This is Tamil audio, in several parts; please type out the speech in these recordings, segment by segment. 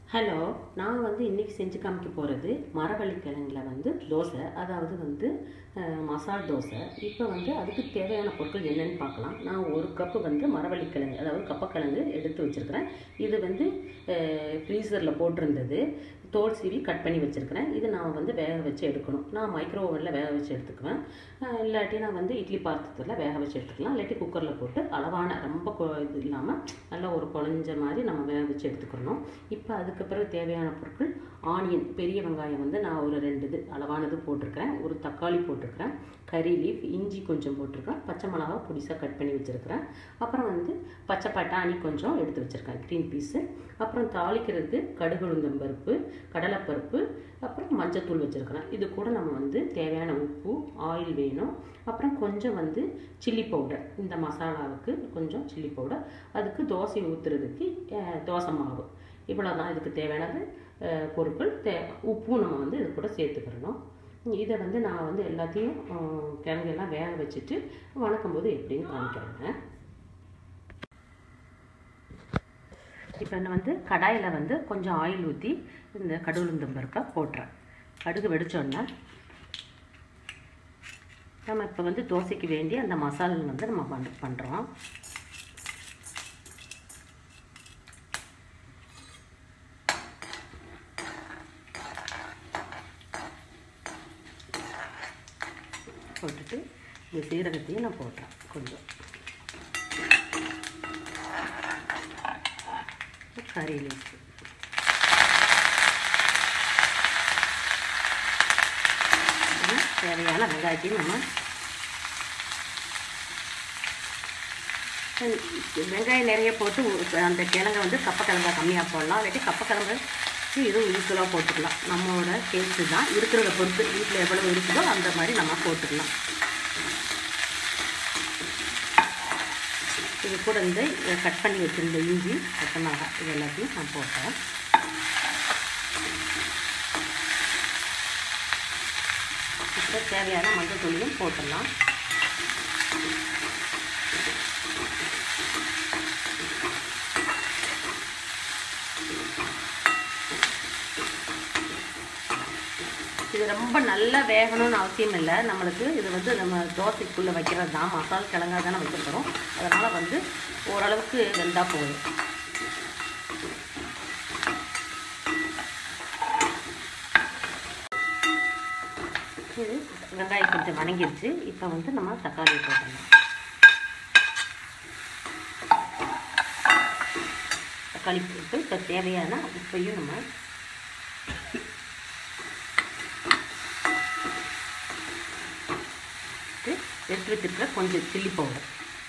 ஹலோ நான் வந்து இன்றைக்கி செஞ்சு காமிக்க போகிறது மரவள்ளிக்கிழங்குல வந்து தோசை அதாவது வந்து அஹ், மசால் தோசை இப்போ வந்து அதுக்கு தேவையான பொருட்கள் என்னென்னு பார்க்கலாம் நான் ஒரு கப்பு வந்து மரவள்ளிக்கிழங்கு அதாவது கப்பக்கிழங்கு எடுத்து வச்சுருக்கிறேன் இது வந்து ஃப்ரீசரில் போட்டிருந்தது தோல் சீவி கட் பண்ணி வச்சுருக்கிறேன் இது நான் வந்து வேக வச்சு எடுக்கணும் நான் மைக்ரோ ஓவனில் வேக வச்சு எடுத்துக்குவேன் அஹ், இல்லாட்டி நான் வந்து இட்லி பாத்திரத்தில் வேக வச்சு எடுத்துக்கலாம் இல்லாட்டி குக்கரில் போட்டு அளவான ரொம்ப கொ- இது இல்லாமல் நல்லா ஒரு குழஞ்ச மாதிரி நம்ம வேக வச்சு எடுத்துக்கிறணும் இப்போ அதுக்கு பிறகு தேவையான பொருட்கள் ஆனியன் பெரிய வெங்காயம் வந்து நான் ஒரு ரெண்டு இது அளவானது போட்டிருக்கிறேன் ஒரு தக்காளி போட்டிருக்கிறேன் கறி லீஃப் இஞ்சி கொஞ்சம் போட்டிருக்கேன் பச்சை மிளகா பொடிசாக கட் பண்ணி வச்சுருக்கிறேன் அப்புறம் வந்து பச்சை பட்டாணி கொஞ்சம் எடுத்து வச்சுருக்கேன் க்ரீன் பீஸு அப்புறம் தாளிக்கிறதுக்கு கடுகு உளுந்தம் பருப்பு கடலைப்பருப்பு அப்புறம் மஞ்சத்தூள் வச்சுருக்கிறேன் இது கூட நம்ம வந்து தேவையான உப்பு ஆயில் வேணும் அப்புறம் கொஞ்சம் வந்து சில்லி பவுடர் இந்த மசாலாவுக்கு கொஞ்சம் சில்லி பவுடர் அதுக்கு தோசை ஊற்றுறதுக்கு தோசை மாவு இவ்வளோ தான் இதுக்கு தேவையானது அஹ், பொருட்கள் தே உப்பும் நம்ம வந்து இது கூட சேர்த்துக்கிறணும் இதை வந்து நான் வந்து எல்லாத்தையும் அஹ், கிழங்கெல்லாம் வேக வச்சுட்டு வணக்கும் போது எப்படின்னு காமிக்கிறேங்க இப்போ நான் வந்து கடாயில் வந்து கொஞ்சம் ஆயில் ஊற்றி இந்த கடுகுளுந்தம் பருப்பை போட்டுறேன் கடுகு வெடிச்சோடனே நம்ம இப்போ வந்து தோசைக்கு வேண்டிய அந்த மசாலா வந்து நம்ம பண்ண பண்ணுறோம் போட்டுட்டு இந்த சீரகத்தையும் நான் போடுறேன் கொஞ்சம் கறி லீஃப் தேவையான வெங்காயத்தையும் நம்ம வெங்காயம் நிறைய போட்டு ஒரு- அந்த கிழங்கை வந்து கப்பக்கிழங்கா கம்மியாக போடலாம் இல்லாட்டி கப்பக்கிழங்கு இதுவும் ஈக்குவலாக போட்டுக்கலாம் நம்மளோட டேஸ்ட்டு தான் இருக்கிறத பொறுத்து வீட்டில் எவ்வளவு இருக்குதோ அந்த மாதிரி நம்ம போட்டுக்கலாம் இது கூட இந்த கட் பண்ணி வச்சிருந்த இஞ்சி பச்சை மிளகாய் இது எல்லாத்தையும் நான் போட்டேன் இப்போ தேவையான மஞ்சள் தூளியும் போட்டுடலாம் இது ரொம்ப நல்லா வேகணும்னு அவசியம் இல்லை நம்மளுக்கு இது வந்து நம்ம தோசைக்குள்ளே வைக்கிறது தான் மசால் கிழங்கா தானே வைக்க போகிறோம் அதனால் வந்து ஓரளவுக்கு வெந்தால் போதும் இது வெங்காயம் கொஞ்சம் வணங்கிருச்சு இப்போ வந்து நம்ம தக்காளி போடணும் தக்காளி போட்டு இப்போ தேவையான உப்பையும் நம்ம போட்டு எடுத்து வச்சிருக்கிற கொஞ்சம் சில்லி பவுடர்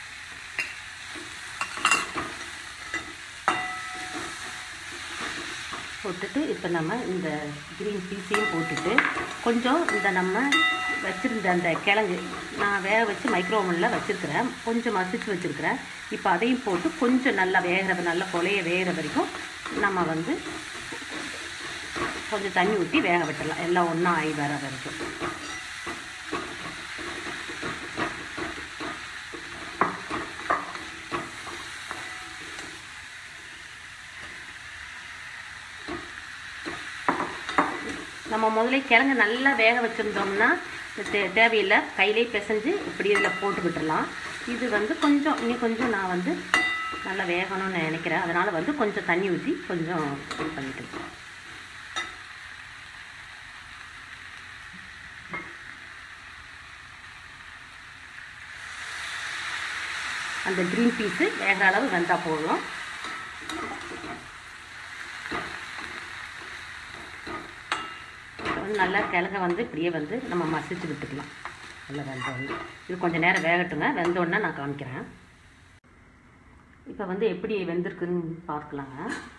போட்டுட்டு இப்போ நம்ம இந்த க்ரீன் பீஸையும் போட்டுட்டு கொஞ்சம் இந்த நம்ம வச்சுருந்த அந்த கிழங்கு நான் வேக வச்சு மைக்ரோ ஓவனில் வச்சுருக்கிறேன் கொஞ்சம் மசிச்சு வச்சுருக்கிறேன் இப்போ அதையும் போட்டு கொஞ்சம் நல்லா வேகிற நல்லா கொலைய வேகிற வரைக்கும் நம்ம வந்து கொஞ்சம் தண்ணி ஊற்றி வேக விட்டுடலாம் எல்லாம் ஒன்றா ஆகி வர வரைக்கும் நம்ம முதல்ல கிழங்கு நல்லா வேக வச்சுருந்தோம்னா தே தேவையில்லை கையிலே பிசைஞ்சு இப்படி இதில் போட்டு விட்டுறலாம் இது வந்து கொஞ்சம் இன்னும் கொஞ்சம் நான் வந்து நல்லா வேகணும்னு நினைக்கிறேன் அதனால் வந்து கொஞ்சம் தண்ணி ஊற்றி கொஞ்சம் இது பண்ணிட்டு இருக்கேன். அந்த க்ரீன் பீஸு வேகிற அளவு வெந்தால் போதும் வந்து நல்லா கிழங்க வந்து இப்படியே வந்து நம்ம மசிச்சு விட்டுக்கலாம் நல்லா வெந்த வந்து இது கொஞ்சம் நேரம் வேகட்டுங்க வெந்த உடனே நான் காமிக்கிறேன் இப்போ வந்து எப்படி வெந்திருக்குன்னு பார்க்கலாங்க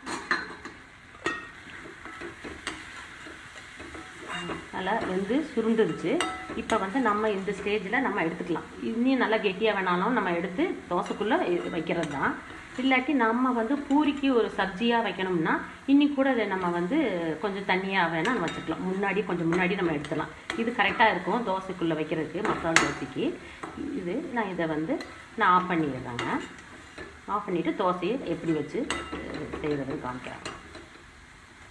நல்லா வெந்து சுருண்டுடுச்சு இப்போ வந்து நம்ம இந்த ஸ்டேஜில் நம்ம எடுத்துக்கலாம் இன்னும் நல்லா கெட்டியாக வேணாலும் நம்ம எடுத்து தோசைக்குள்ளே வைக்கிறது தான் இல்லாட்டி நம்ம வந்து பூரிக்கு ஒரு சப்ஜியாக வைக்கணும்னா இன்னி கூட அதை நம்ம வந்து கொஞ்சம் தண்ணியாக வேணால் நம்ம வச்சுக்கலாம் முன்னாடி கொஞ்சம் முன்னாடி நம்ம எடுத்துடலாம் இது கரெக்டாக இருக்கும் தோசைக்குள்ளே வைக்கிறதுக்கு மசாலா தோசைக்கு இது நான் இதை வந்து நான் ஆஃப் பண்ணிடுறேங்க ஆஃப் பண்ணிவிட்டு தோசையை எப்படி வச்சு செய்கிறதுன்னு காமிக்கிறேன்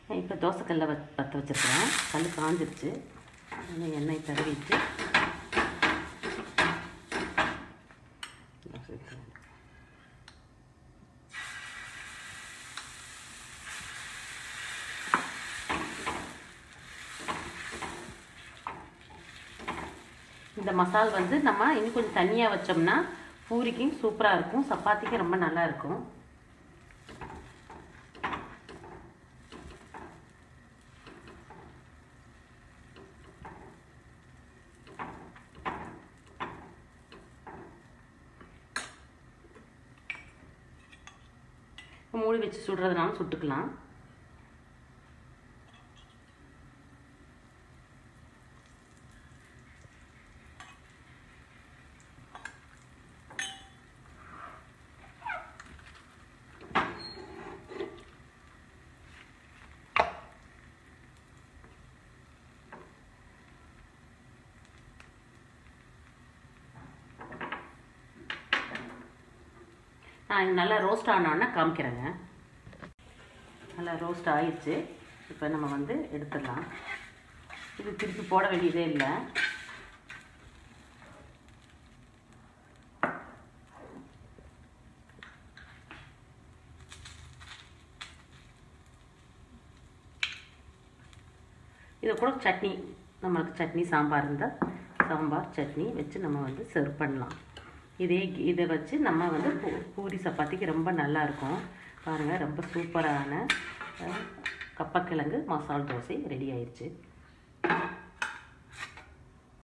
இப்போ தோசைக்கல்ல வ பற்ற வச்சுருக்கிறேன் கல் காஞ்சிருச்சு அதில் எண்ணெய் தடவிட்டு இந்த மசால் வந்து நம்ம இன்னும் கொஞ்சம் தண்ணியாக வச்சோம்னா பூரிக்கும் சூப்பராக இருக்கும் சப்பாத்திக்கும் ரொம்ப நல்லா இருக்கும் மூடி வச்சு சுடுறதுனாலும் சுட்டுக்கலாம் நான் இது நல்லா ரோஸ்ட் ஆனோன்னா காமிக்கிறேங்க நல்லா ரோஸ்ட் ஆயிடுச்சு இப்போ நம்ம வந்து எடுத்துடலாம் இது திருப்பி போட வேண்டியதே இல்லை இது கூட சட்னி நம்மளுக்கு சட்னி சாம்பார் இருந்தால் சாம்பார் சட்னி வச்சு நம்ம வந்து சர்வ் பண்ணலாம் இதே இதை வச்சு நம்ம வந்து பூ பூரி சப்பாத்திக்கு ரொம்ப நல்லா இருக்கும் பாருங்கள் ரொம்ப சூப்பரான அஹ், கப்பக்கிழங்கு மசால் தோசை ரெடி ஆயிடுச்சு